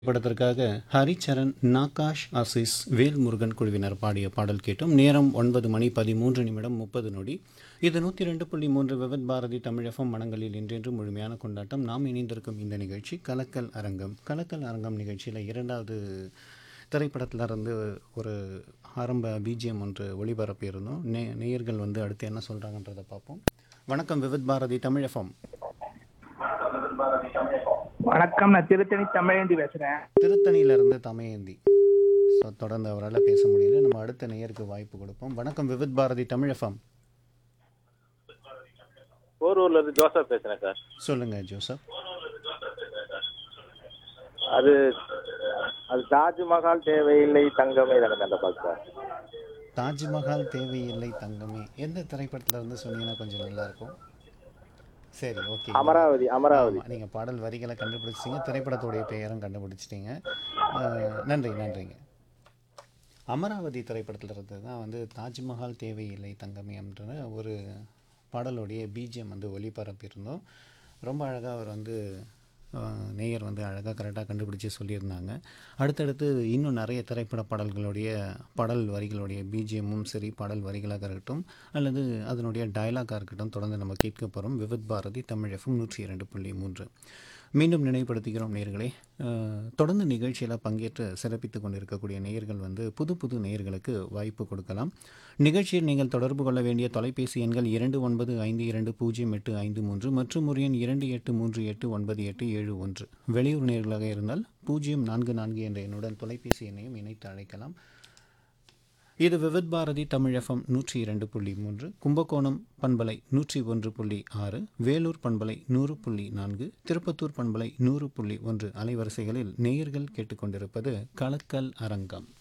படத்திற்காக ஹரிச்சரன் நாகாஷ் ஆசிஸ் வேல்முருகன் குழுவினர் பாடிய பாடல் கேட்டும் நேரம் ஒன்பது மணி பதிமூன்று நிமிடம் முப்பது நொடி இது நூற்றி ரெண்டு புள்ளி மூன்று விவத் பாரதி தமிழகம் மனங்களில் என்றென்று முழுமையான கொண்டாட்டம் நாம் இணைந்திருக்கும் இந்த நிகழ்ச்சி கலக்கல் அரங்கம் கலக்கல் அரங்கம் நிகழ்ச்சியில் இரண்டாவது திரைப்படத்துல இருந்து ஒரு ஆரம்ப பிஜிஎம் ஒன்று ஒளிபரப்பி இருந்தோம் நே நேயர்கள் வந்து அடுத்து என்ன சொல்கிறாங்கன்றதை பார்ப்போம் வணக்கம் விவித் பாரதி தமிழகம் வணக்கம் நான் திருத்தணி தமிழேந்தி பேசுறேன் திருத்தணியிலிருந்து தமையந்தி ஸோ தொடர்ந்து அவரால் பேச முடியல நம்ம அடுத்த நேயருக்கு வாய்ப்பு கொடுப்போம் வணக்கம் விவித் பாரதி தமிழகம் போரூர்ல இருந்து ஜோசப் பேசுறேன் சார் சொல்லுங்க ஜோசப் அது அது தாஜ்மஹால் தேவையில்லை தங்கமே எனக்கு அந்த பாட்டு சார் தாஜ்மஹால் தேவையில்லை தங்கமே எந்த திரைப்படத்துல இருந்து சொன்னீங்கன்னா கொஞ்சம் நல்லா இருக்கும் சரி ஓகே அமராவதி அமராவதி ஆமா, நீங்க பாடல் வரிகளை கண்டுபிடிச்சிட்டீங்க திரைப்படத்துடைய பெயரும் கண்டுபிடிச்சிட்டீங்க அஹ், நன்றி நன்றிங்க அமராவதி திரைப்படத்தில் இருந்து தான் வந்து தாஜ்மஹால் தேவையில்லை தங்கமே என்ற ஒரு பாடலுடைய பிஜிஎம் வந்து ஒளிபரப்பியிருந்தோம் ரொம்ப அழகாக அவர் வந்து அஹ், நேயர் வந்து அழகாக கரெக்டாக கண்டுபிடிச்சி சொல்லியிருந்தாங்க அடுத்தடுத்து இன்னும் நிறைய திரைப்பட பாடல்களுடைய பாடல் வரிகளுடைய பிஜிஎம்மும் சரி பாடல் வரிகளாக இருக்கட்டும் அல்லது அதனுடைய டயலாக்காக இருக்கட்டும் தொடர்ந்து நம்ம கேட்க போகிறோம் விவித் பாரதி தமிழ் எஃப்எம் நூற்றி இரண்டு புள்ளி மூன்று மீண்டும் நினைவுபடுத்துகிறோம் நேயர்களே அஹ், தொடர்ந்து நிகழ்ச்சியில் பங்கேற்று சிறப்பித்து கொண்டிருக்கக்கூடிய நேயர்கள் வந்து புது புது நேயர்களுக்கு வாய்ப்பு கொடுக்கலாம் நிகழ்ச்சியில் நீங்கள் தொடர்பு கொள்ள வேண்டிய தொலைபேசி எண்கள் இரண்டு ஒன்பது ஐந்து இரண்டு பூஜ்ஜியம் எட்டு ஐந்து மூன்று மற்றும் ஒரு எண் இரண்டு எட்டு மூன்று எட்டு ஒன்பது எட்டு ஏழு ஒன்று வெளியூர் நேயர்களாக இருந்தால் பூஜ்ஜியம் நான்கு நான்கு என்ற எண்ணுடன் தொலைபேசி எண்ணையும் இணைத்து அழைக்கலாம் இது விவித் பாரதி தமிழ் எஃப்எம் நூற்றி இரண்டு புள்ளி மூன்று கும்பகோணம் பண்பலை நூற்றி ஒன்று புள்ளி ஆறு வேலூர் பண்பலை நூறு புள்ளி நான்கு திருப்பத்தூர் பண்பலை நூறு புள்ளி ஒன்று அலைவரிசைகளில் நேயர்கள் கேட்டுக்கொண்டிருப்பது கலக்கல் அரங்கம்